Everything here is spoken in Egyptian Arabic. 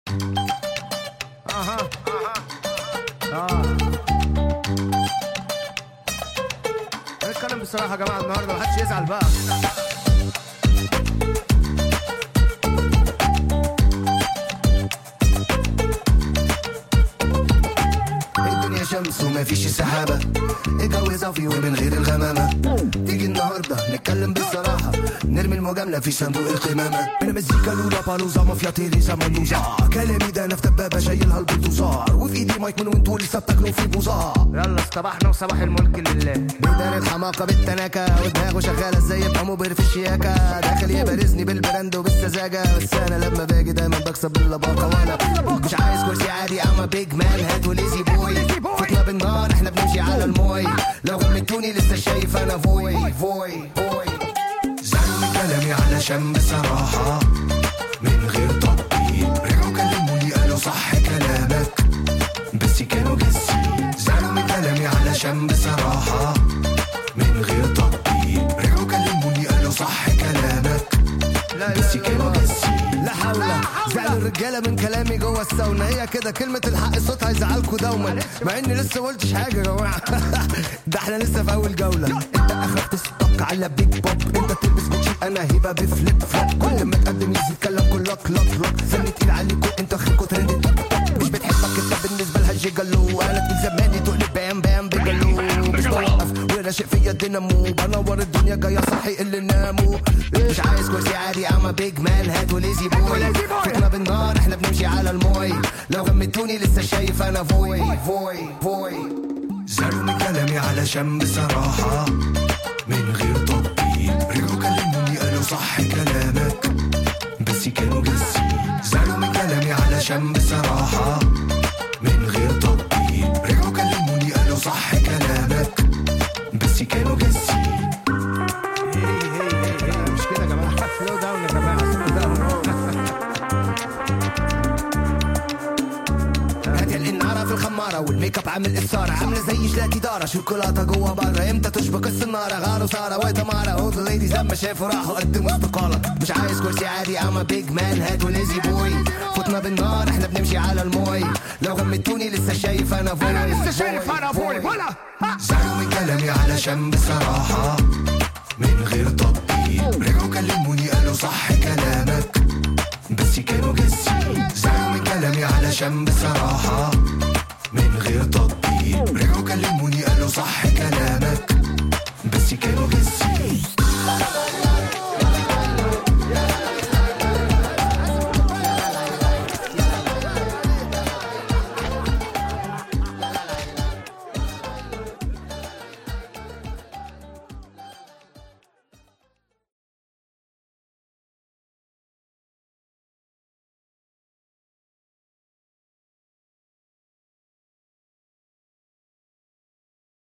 اها اه نتكلم بصراحه يا جماعه النهارده محدش يزعل بقى الدنيا شمس وما فيش سحابة الجو صافي ومن غير الغمامة تيجي النهاردة نتكلم بالصراحة نرمي المجاملة في صندوق القمامة أنا مزيكا لولا بالوزا مافيا تيريزا مندوزا كلامي ده أنا في دبابة شايلها البلدوزار وفي إيدي مايك من وانتوا لسه بتاكلوا في بوزار يلا اصطبحنا وصباح الملك لله بدار الحماقة بالتناكة ودماغه شغالة ازاي يبقى مبهر في الشياكة داخل يبارزني بالبراند وبالسذاجة بس أنا لما باجي دايما بكسب باللباقة وأنا مش عايز كرسي عادي أما بيج مان هات وليزي بوي فتنا بالنار احنا بنمشي على الموي لو غمتوني لسه شايف أنا فوي فوي فوي زعلوا من كلامي علشان بصراحة من غير تطبيق رجعوا كلموني قالوا صح كلامك بس كانوا جسي زعلوا من كلامي علشان بصراحة من غير تطبيق رجعوا كلموني قالوا صح كلامك لا بس لا كانوا لا جسي لا حول زعلوا الرجالة من كلامي جوه الساونا هي كده كلمة الحق صوتها يزعلكوا دوما مع اني لسه ما قلتش حاجة يا جماعة ده احنا لسه في أول جولة انت اخرك تستك على بيج بوب انت تلبس بتشي انا هبة بفليب فلوب كل ما تقدم يزيد كلام كلك لك لك سن تقيل عليكوا انت اخركوا ترند توك توك مش بتحبك انت بالنسبة لها جيجالو انا طول زماني تقلب بام بام بيجالو مش بوقف وراشق فيا دينامو بنور الدنيا جاية صحي اللي ناموا مش عايز كرسي عادي اما بيج مان هات وليزي بوي فتنا بالنار احنا بنمشي على الموي لو غمتوني لسه شايف انا فوي فوي فوي زعلوا من كلامي علشان بصراحة من غير تطبيق رجعوا كلموني قالوا صح كلامك بس كانوا جسي زعلوا من كلامي علشان بصراحة من غير تطبيق رجعوا كلموني قالوا صح كلامك بس كانوا جسي هي هي هي هي مش كده يا جماعه سلو داون يا جماعه سلو داون هادية النارة في الخمارة والميك اب عامل إثارة عاملة زي جلاتي دارة شوكولاتة جوا برا امتى تشبك السنارة غاروا سارة وتمارة اول ذا ليديز لما شافوا راحوا قدموا استقالة مش عايز كرسي عادي اما بيج مان هات وليزي بوي فتنا بالنار احنا بنمشي على الموي لو غمتوني لسه شايف انا فوي انا لسه شايف انا فوي ولا زعلوا من كلامي علشان بصراحة من غير تطبيق رجعوا كلموني قالوا صح كلامك بس كانوا جسي زعلوا من كلامي علشان بصراحة من غير تطبيق رجعوا كلموني قالوا صح